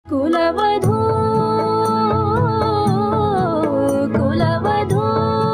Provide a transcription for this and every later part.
ಕುಲವಧೂ ಕುಲವಧೂ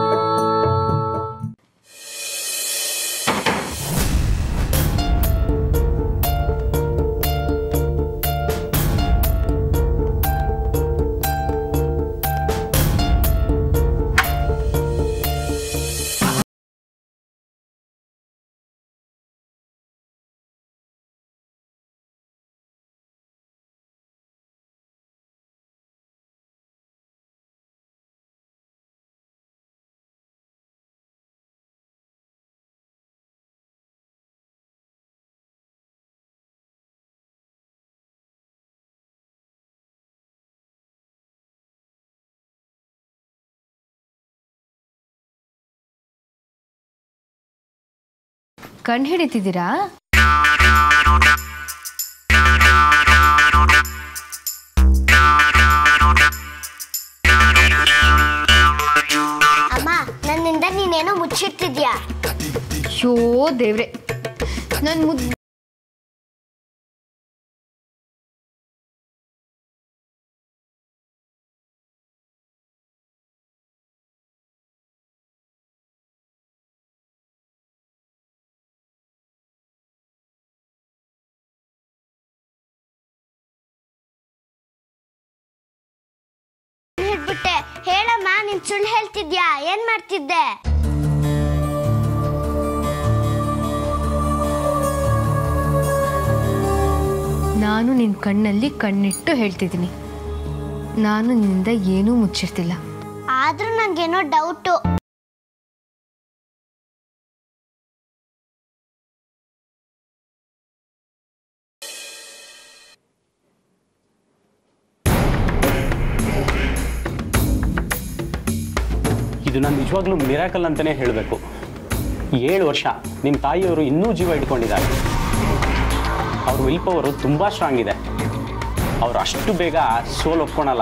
ಕಂಡು ಹಿಡಿತಿದ್ದೀರಾ ಅಮ್ಮ ನನ್ನಿಂದ ನೀನೇನೋ ಮುಚ್ಚಿಟ್ಟಿದ್ಯಾ ಅಯ್ಯೋ ದೇವ್ರೆ ನನ್ನ ಮುದ್ದು ಹಿಡ್ಬಿಟ್ಟೆ ಹೇಳಮ್ಮ ನೀನ್ ಸುಳ್ಳು ಹೇಳ್ತಿದ್ಯಾ ಏನ್ ಮಾಡ್ತಿದ್ದೆ ನಾನು ನಿನ್ನ ಕಣ್ಣಲ್ಲಿ ಕಣ್ಣಿಟ್ಟು ಹೇಳ್ತಿದ್ದೀನಿ ನಾನು ನಿನ್ನಿಂದ ಏನೂ ಮುಚ್ಚಿರ್ತಿಲ್ಲ ಆದ್ರೂ ನಂಗೇನೋ ಡೌಟು ಇದು ನಾನು ನಿಜವಾಗ್ಲೂ ಮಿರಾಕಲ್ ಅಂತಲೇ ಹೇಳಬೇಕು ಏಳು ವರ್ಷ ನಿಮ್ಮ ತಾಯಿಯವರು ಇನ್ನೂ ಜೀವ ಇಟ್ಕೊಂಡಿದ್ದಾರೆ ಅವ್ರ ವಿಲ್ ಪವರು ತುಂಬ ಸ್ಟ್ರಾಂಗ್ ಇದೆ ಅವ್ರು ಅಷ್ಟು ಬೇಗ ಸೋಲ್ ಒಪ್ಕೊಳಲ್ಲ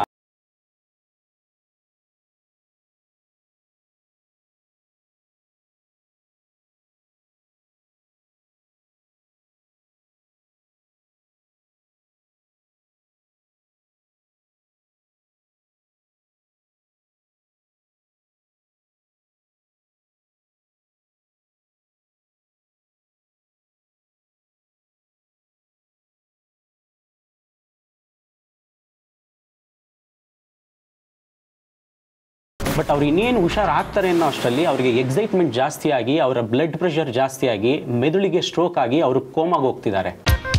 ಬಟ್ ಅವ್ರು ಇನ್ನೇನು ಹುಷಾರಾಗ್ತಾರೆ ಅನ್ನೋ ಅಷ್ಟರಲ್ಲಿ ಅವರಿಗೆ ಎಕ್ಸೈಟ್ಮೆಂಟ್ ಜಾಸ್ತಿ ಆಗಿ ಅವರ ಬ್ಲಡ್ ಪ್ರೆಷರ್ ಜಾಸ್ತಿ ಆಗಿ ಮೆದುಳಿಗೆ ಸ್ಟ್ರೋಕ್ ಆಗಿ ಅವರು ಕೋಮಾಗಿ ಹೋಗ್ತಿದ್ದಾರೆ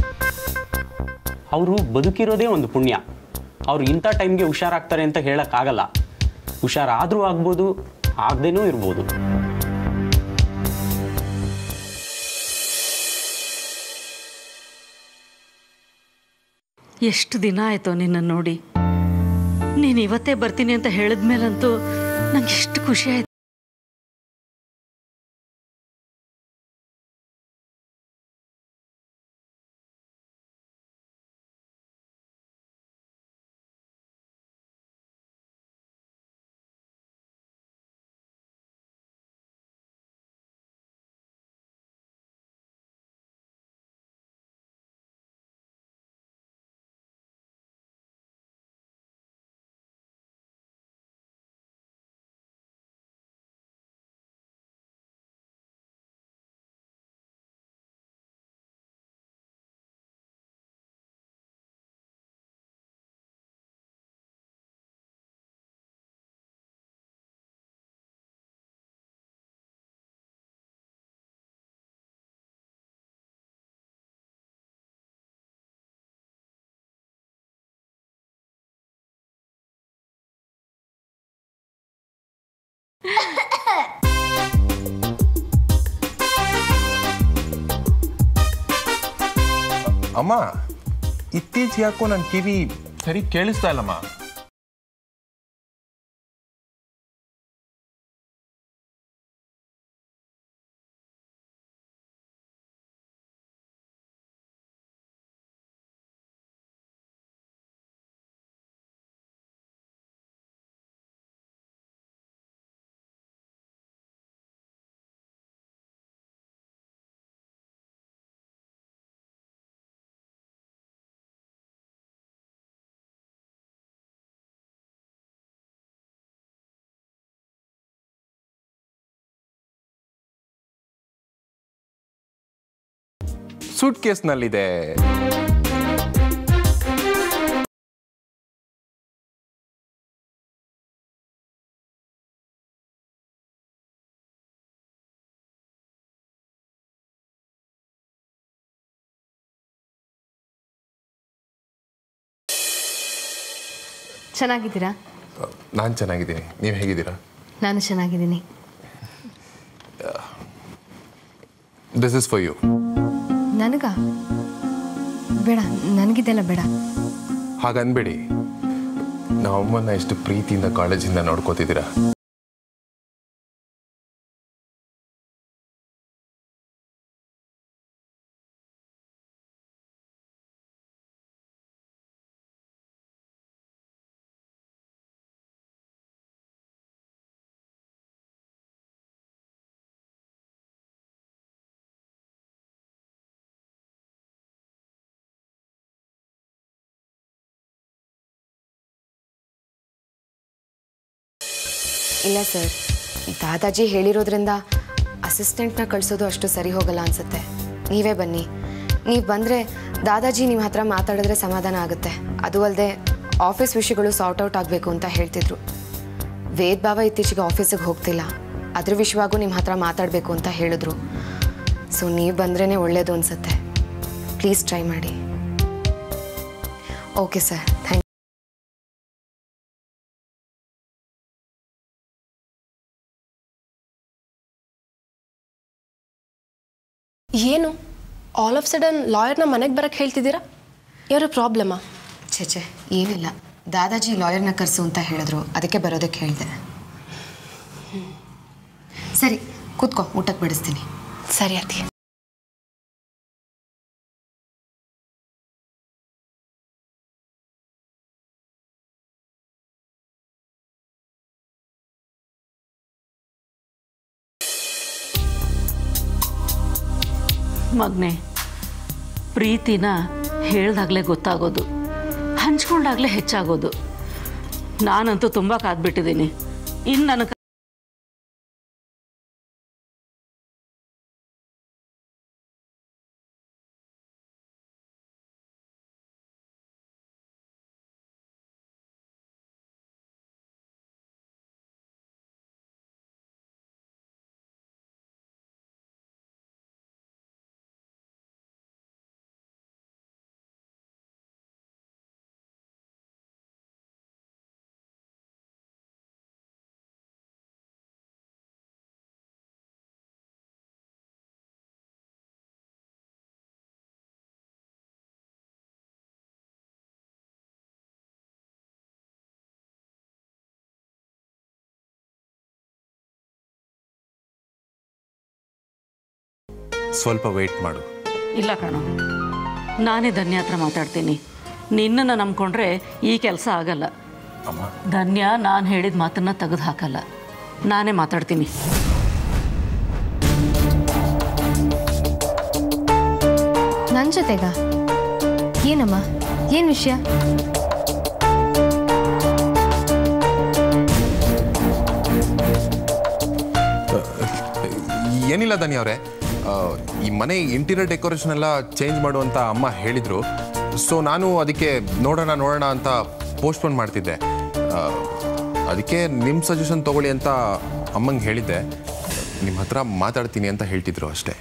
ಅವರು ಬದುಕಿರೋದೇ ಒಂದು ಪುಣ್ಯ ಅವರು ಇಂಥ ಟೈಮ್ಗೆ ಹುಷಾರಾಗ್ತಾರೆ ಅಂತ ಹೇಳೋಕ್ಕಾಗಲ್ಲ ಹುಷಾರಾದರೂ ಆಗ್ಬೋದು ಆಗದೇನೂ ಇರ್ಬೋದು ಎಷ್ಟು ದಿನ ಆಯಿತು ನಿನ್ನ ನೋಡಿ ನೀನು ಇವತ್ತೇ ಬರ್ತೀನಿ ಅಂತ ಹೇಳಿದ್ಮೇಲಂತೂ ನಂಗೆ ಎಷ್ಟು ಖುಷಿ ಆಯ್ತು ಅಮ್ಮ ಇತ್ತೀಚೆಗೆ ಯಾಕೋ ನನ್ನ ಕಿವಿ ಸರಿ ಕೇಳಿಸ್ತಾ ಇಲ್ಲಮ್ಮ ಸೂಟ್ ಕೇಸ್ನಲ್ಲಿದೆ ಚೆನ್ನಾಗಿದ್ದೀರಾ ನಾನು ಚೆನ್ನಾಗಿದ್ದೀನಿ ನೀವು ಹೇಗಿದ್ದೀರಾ ನಾನು ಚೆನ್ನಾಗಿದ್ದೀನಿ ದಿಸ್ ಇಸ್ ಫಾರ್ ಯು ನನಗ ಬೇಡ ನನಗಿದೆಲ್ಲ ಬೇಡ ಹಾಗನ್ಬೇಡಿ ನಾವು ಅಮ್ಮನ್ನ ಎಷ್ಟು ಪ್ರೀತಿಯಿಂದ ಕಾಲೇಜಿಂದ ನೋಡ್ಕೋತಿದ್ದೀರಾ ಇಲ್ಲ ಸರ್ ದಾದಾಜಿ ಹೇಳಿರೋದ್ರಿಂದ ಅಸಿಸ್ಟೆಂಟ್ನ ಕಳಿಸೋದು ಅಷ್ಟು ಸರಿ ಹೋಗಲ್ಲ ಅನ್ಸುತ್ತೆ ನೀವೇ ಬನ್ನಿ ನೀವು ಬಂದರೆ ದಾದಾಜಿ ನಿಮ್ಮ ಹತ್ರ ಮಾತಾಡಿದ್ರೆ ಸಮಾಧಾನ ಆಗುತ್ತೆ ಅದು ಅಲ್ಲದೆ ಆಫೀಸ್ ವಿಷಯಗಳು ಸಾರ್ಟ್ ಔಟ್ ಆಗಬೇಕು ಅಂತ ಹೇಳ್ತಿದ್ರು ವೇದ್ ಬಾವ ಇತ್ತೀಚೆಗೆ ಆಫೀಸಿಗೆ ಹೋಗ್ತಿಲ್ಲ ಅದ್ರ ವಿಷಯವಾಗೂ ನಿಮ್ಮ ಹತ್ರ ಮಾತಾಡಬೇಕು ಅಂತ ಹೇಳಿದ್ರು ಸೊ ನೀವು ಬಂದ್ರೇ ಒಳ್ಳೆಯದು ಅನಿಸುತ್ತೆ ಪ್ಲೀಸ್ ಟ್ರೈ ಮಾಡಿ ಓಕೆ ಸರ್ ಥ್ಯಾಂಕ್ ಏನು ಆಲ್ ಆಫ್ ಸಡನ್ ಲಾಯರ್ನ ಮನೆಗೆ ಬರಕ್ಕೆ ಹೇಳ್ತಿದ್ದೀರಾ ಯಾರು ಪ್ರಾಬ್ಲಮಾ ಛೇ ಛೇ ಏನಿಲ್ಲ ದಾದಾಜಿ ಲಾಯರ್ನ ಕರೆಸು ಅಂತ ಹೇಳಿದ್ರು ಅದಕ್ಕೆ ಬರೋದಕ್ಕೆ ಹೇಳಿದೆ ಸರಿ ಕೂತ್ಕೋ ಊಟಕ್ಕೆ ಬಡಿಸ್ತೀನಿ ಸರಿ ಅತಿ ಮಗ್ನೆ ಪ್ರೀತಿನ ಹೇಳ್ದಾಗಲೇ ಗೊತ್ತಾಗೋದು ಹಂಚ್ಕೊಂಡಾಗಲೇ ಹೆಚ್ಚಾಗೋದು ನಾನಂತೂ ತುಂಬ ಕಾದ್ಬಿಟ್ಟಿದ್ದೀನಿ ಇನ್ನು ನನಗೆ ಸ್ವಲ್ಪ ವೆಯ್ಟ್ ಮಾಡು ಇಲ್ಲ ಕಣೋ ನಾನೇ ಧನ್ಯ ಹತ್ರ ಮಾತಾಡ್ತೀನಿ ನಿನ್ನನ್ನು ನಂಬ್ಕೊಂಡ್ರೆ ಈ ಕೆಲಸ ಆಗಲ್ಲ ಅಮ್ಮ ಧನ್ಯ ನಾನು ಹೇಳಿದ ಮಾತನ್ನ ತೆಗೆದು ಹಾಕಲ್ಲ ನಾನೇ ಮಾತಾಡ್ತೀನಿ ನನ್ನ ಜೊತೆಗ ಏನಮ್ಮ ಏನು ವಿಷಯ ಏನಿಲ್ಲ ದನಿ ಅವರೇ ಈ ಮನೆ ಇಂಟೀರಿಯರ್ ಡೆಕೋರೇಷನ್ ಎಲ್ಲ ಚೇಂಜ್ ಮಾಡುವಂತ ಅಮ್ಮ ಹೇಳಿದ್ರು ಸೊ ನಾನು ಅದಕ್ಕೆ ನೋಡೋಣ ನೋಡೋಣ ಅಂತ ಪೋಸ್ಟ್ಪೋನ್ ಮಾಡ್ತಿದ್ದೆ ಆ, ಅದಕ್ಕೆ ನಿಮ್ಮ ಸಜೆಷನ್ ತಗೊಳ್ಳಿ ಅಂತ ಅಮ್ಮಂಗೆ ಹೇಳಿದ್ದೆ ನಿಮ್ಮ ಹತ್ರ ಮಾತಾಡ್ತೀನಿ ಅಂತ ಹೇಳ್ತಿದ್ರು ಅಷ್ಟೇ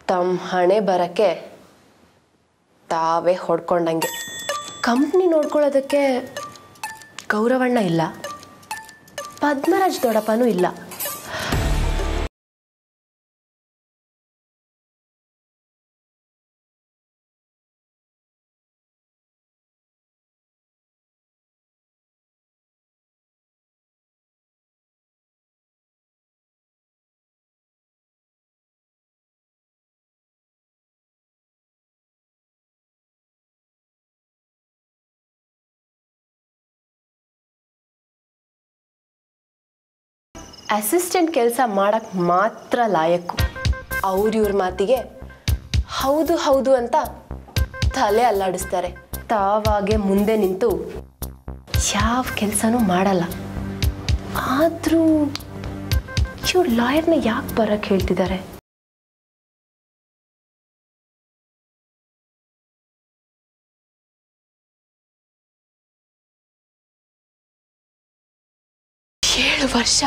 ತಮ್ಮ ಹಣೆ ಬರಕ್ಕೆ ತಾವೇ ಹೊಡ್ಕೊಂಡಂಗೆ ಕಂಪ್ನಿ ನೋಡ್ಕೊಳ್ಳೋದಕ್ಕೆ ಗೌರವಣ್ಣ ಇಲ್ಲ ಪದ್ಮರಾಜ್ ದೊಡ್ಡಪ್ಪನೂ ಇಲ್ಲ ಅಸಿಸ್ಟೆಂಟ್ ಕೆಲಸ ಮಾಡಕ್ ಮಾತ್ರ ಲಾಯಕ್ಕು ಅವ್ರ ಇವ್ರ ಮಾತಿಗೆ ಹೌದು ಹೌದು ಅಂತ ತಲೆ ಅಲ್ಲಾಡಿಸ್ತಾರೆ ತಾವಾಗೆ ಮುಂದೆ ನಿಂತು ಯಾವ ಕೆಲಸನೂ ಮಾಡಲ್ಲ ಆದರೂ ಇವ್ರು ಲಾಯರ್ನ ಯಾಕೆ ಬರಕ್ಕೆ ಹೇಳ್ತಿದ್ದಾರೆ ಏಳು ವರ್ಷ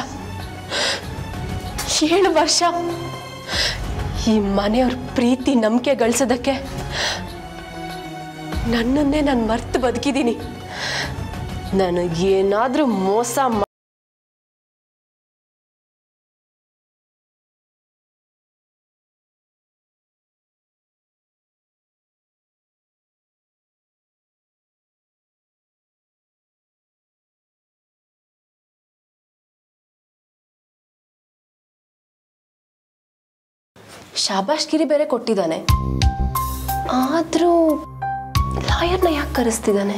ಏಳು ವರ್ಷ ಈ ಮನೆಯವ್ರ ಪ್ರೀತಿ ನಂಬಿಕೆ ಗಳಿಸೋದಕ್ಕೆ ನನ್ನನ್ನೇ ನಾನು ಮರ್ತು ಬದುಕಿದ್ದೀನಿ ನನಗೇನಾದ್ರೂ ಮೋಸ ಮಾ- ಶಾಬಾಷ್ಗಿರಿ ಬೇರೆ ಕೊಟ್ಟಿದ್ದಾನೆ ಆದರೂ ಲಾಯರ್ನ ಯಾಕೆ ಕರೆಸ್ತಿದ್ದಾನೆ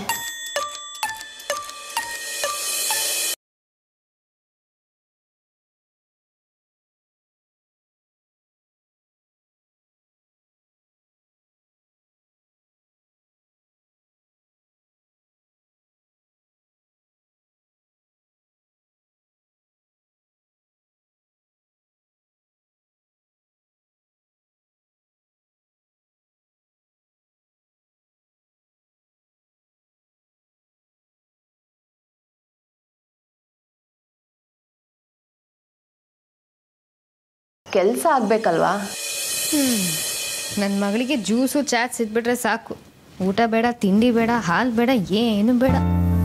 ಕೆಲಸ ಆಗ್ಬೇಕಲ್ವಾ ನನ್ನ ಮಗಳಿಗೆ ಜ್ಯೂಸು ಚಾಟ್ ಸಿದ್ಬಿಟ್ರೆ ಸಾಕು ಊಟ ಬೇಡ ತಿಂಡಿ ಬೇಡ ಹಾಲು ಬೇಡ ಏನು ಬೇಡ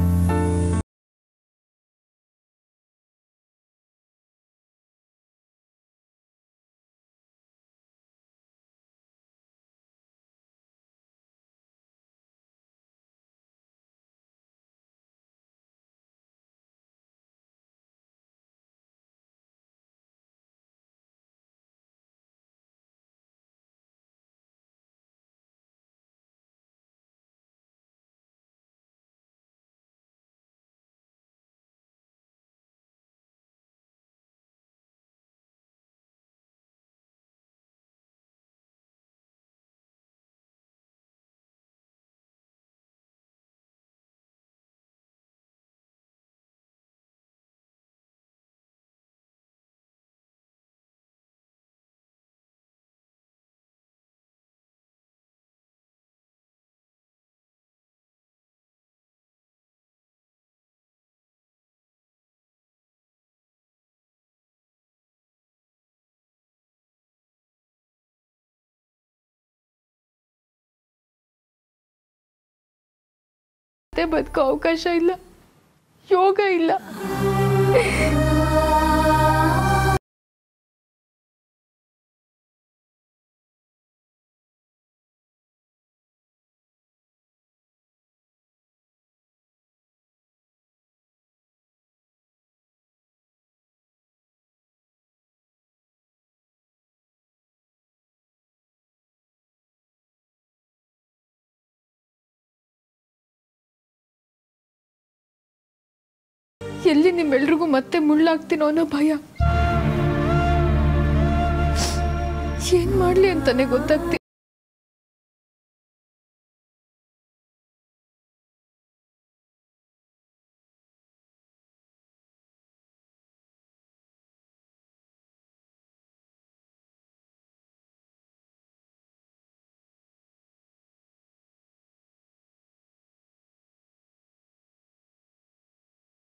ಮತ್ತೆ ಬದುಕೋ ಅವಕಾಶ ಇಲ್ಲ ಯೋಗ ಇಲ್ಲ ಎಲ್ಲಿ ನಿಮ್ಮೆಲ್ರಿಗೂ ಮತ್ತೆ ಮುಳ್ಳಾಗ್ತೀನೋ ಅನ್ನೋ ಭಯ ಏನ್ ಮಾಡ್ಲಿ ಅಂತಾನೆ ಗೊತ್ತಾಗ್ತಿ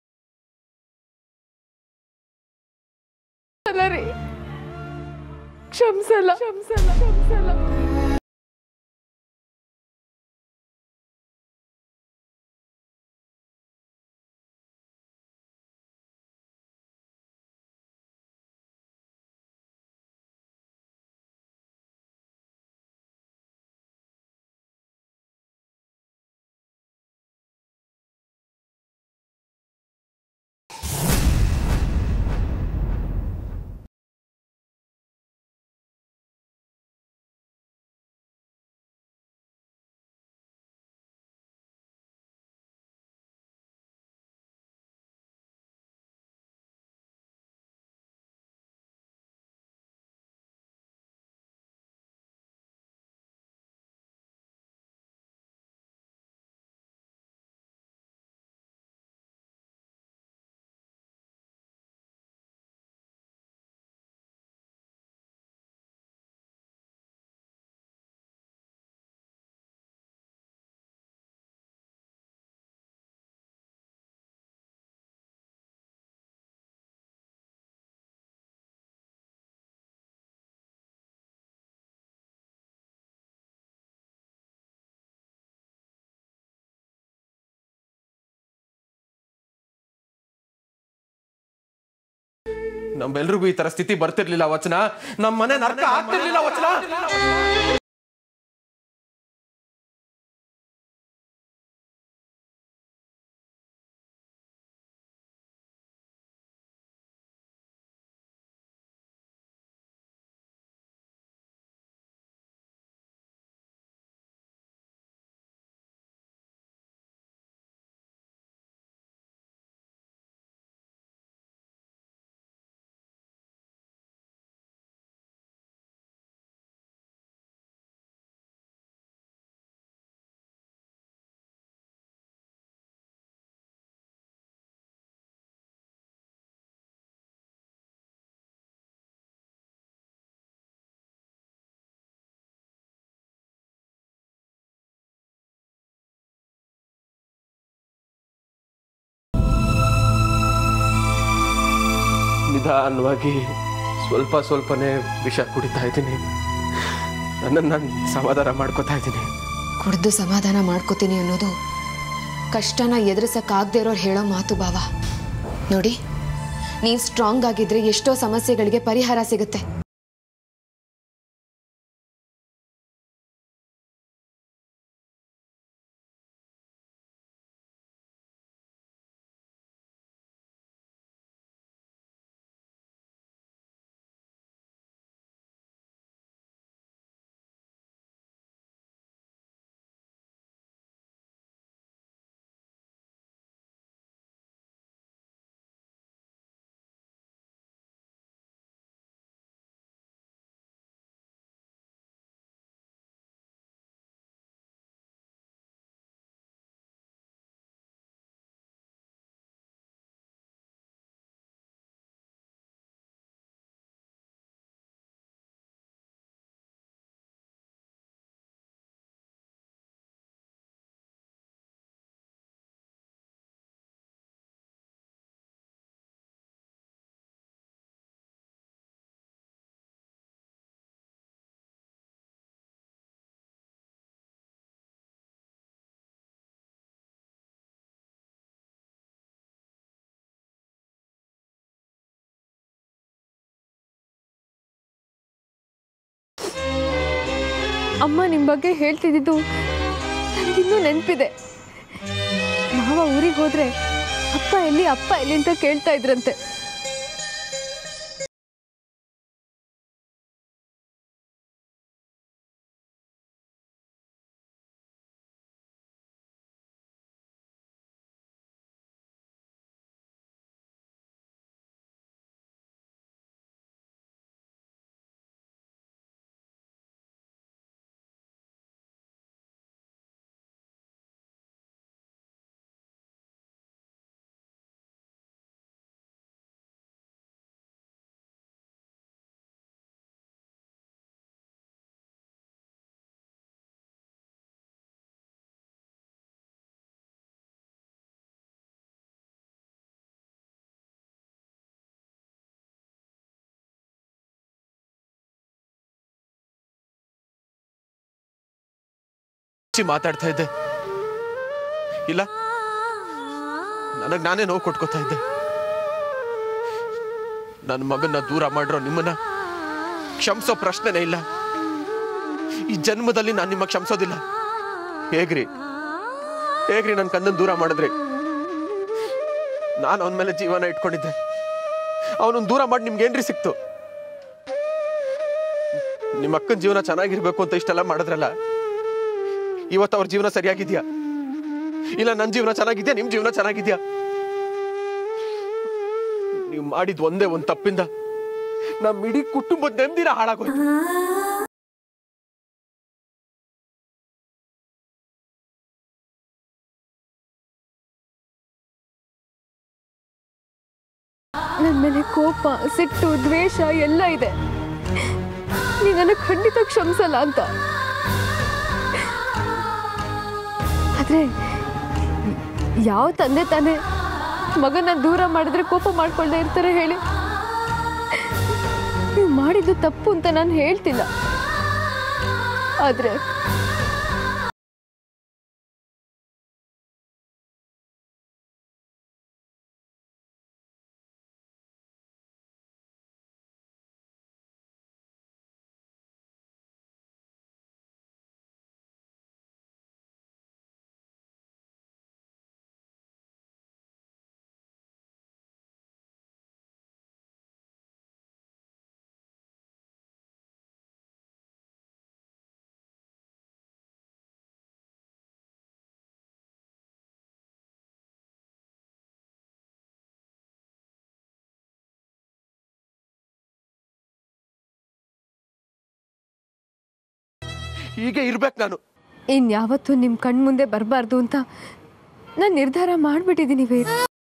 ಅಲ್ಲ ರೀ ಕ್ಷಮಿಸಲ್ಲ ಕ್ಷಮಿಸಲ್ಲ ಕ್ಷಮಿಸಲ್ಲ ನಮ್ಮೆಲ್ರಿಗೂ ಈ ತರ ಸ್ಥಿತಿ ಬರ್ತಿರ್ಲಿಲ್ಲ ವಚನ ನಮ್ಮ ಮನೆ ನರ್ಕ ಆಗ್ತಿರ್ಲಿಲ್ಲ ವಚನ ನಿಧಾನವಾಗಿ ಸ್ವಲ್ಪ ಸ್ವಲ್ಪನೇ ವಿಷ ಕುಡಿತಾ ಇದ್ದೀನಿ ನನ್ನನ್ನು ನಾನು ಸಮಾಧಾನ ಮಾಡ್ಕೋತಾ ಇದ್ದೀನಿ ಕುಡ್ದು ಸಮಾಧಾನ ಮಾಡ್ಕೋತೀನಿ ಅನ್ನೋದು ಕಷ್ಟನ ಎದುರಿಸಕ್ಕಾಗದೇ ಇರೋರು ಹೇಳೋ ಮಾತು ಭಾವ ನೋಡಿ ನೀವು ಸ್ಟ್ರಾಂಗ್ ಆಗಿದ್ರೆ ಎಷ್ಟೋ ಸಮಸ್ಯೆಗಳಿಗೆ ಪರಿಹಾರ ಸಿಗುತ್ತೆ ಅಮ್ಮ ನಿಮ್ಮ ಬಗ್ಗೆ ಹೇಳ್ತಿದ್ದಿದ್ದು ನನಗಿನ್ನೂ ನೆನಪಿದೆ ಮಾವ ಊರಿಗೆ ಹೋದ್ರೆ ಅಪ್ಪ ಎಲ್ಲಿ ಅಪ್ಪ ಎಲ್ಲಿ ಅಂತ ಕೇಳ್ತಾ ಇದ್ರಂತೆ ಹೆಚ್ಚಿ ಮಾತಾಡ್ತಾ ಇದ್ದೆ ಇಲ್ಲ ನನಗೆ ನಾನೇ ನೋವು ಕೊಟ್ಕೋತಾ ಇದ್ದೆ ನನ್ನ ಮಗನ್ನ ದೂರ ಮಾಡಿರೋ ನಿಮ್ಮನ್ನ ಕ್ಷಮಿಸೋ ಪ್ರಶ್ನೆನೇ ಇಲ್ಲ ಈ ಜನ್ಮದಲ್ಲಿ ನಾನು ನಿಮ್ಮ ಕ್ಷಮಿಸೋದಿಲ್ಲ ಹೇಗ್ರಿ ಹೇಗ್ರಿ ನನ್ನ ಕಣ್ಣನ್ನು ದೂರ ಮಾಡಿದ್ರಿ ನಾನು ಅವನ ಮೇಲೆ ಜೀವನ ಇಟ್ಕೊಂಡಿದ್ದೆ ಅವನನ್ನ ದೂರ ಮಾಡಿ ನಿಮ್ಗೆ ಏನ್ರಿ ಸಿಕ್ತು ನಿಮ್ಮ ಅಕ್ಕನ ಜೀವನ ಚೆನ್ನಾಗಿರ್ಬೇಕು ಅಂತ ಇಷ್ಟೆಲ್ಲ ಮಾಡಿದ್ರಲ್ಲ ಇವತ್ತು ಅವ್ರ ಜೀವನ ಸರಿಯಾಗಿದ್ಯಾ ಇಲ್ಲ ನನ್ನ ಜೀವನ ಚೆನ್ನಾಗಿದ್ಯಾ ನಿಮ್ ಜೀವನ ಚೆನ್ನಾಗಿದ್ಯಾ ನೀವು ಮಾಡಿದ್ ಒಂದೇ ಒಂದ್ ತಪ್ಪಿಂದ ನಮ್ಮ ಇಡೀ ಕುಟುಂಬದ ನೆಮ್ಮದಿನ ಹಾಳಾಗೋಯ್ತು ನನ್ನ ಮೇಲೆ ಕೋಪ ಸಿಟ್ಟು ದ್ವೇಷ ಎಲ್ಲ ಇದೆ ನೀ ನನಗೆ ಖಂಡಿತ ಕ್ಷಮಿಸಲ್ಲ ಅಂತ ಆದ್ರೆ ಯಾವ ತಂದೆ ತಾನೇ ಮಗನ ದೂರ ಮಾಡಿದ್ರೆ ಕೋಪ ಮಾಡ್ಕೊಳ್ದೆ ಇರ್ತಾರೆ ಹೇಳಿ ನೀವು ಮಾಡಿದ್ದು ತಪ್ಪು ಅಂತ ನಾನು ಹೇಳ್ತಿಲ್ಲ ಆದ್ರೆ ಹೀಗೆ ಇರ್ಬೇಕು ನಾನು ಇನ್ಯಾವತ್ತೂ ನಿಮ್ಮ ಕಣ್ಮುಂದೆ ಬರಬಾರ್ದು ಅಂತ ನಾನು ನಿರ್ಧಾರ ಮಾಡಿಬಿಟ್ಟಿದ್ದೀನಿ ವೇದ್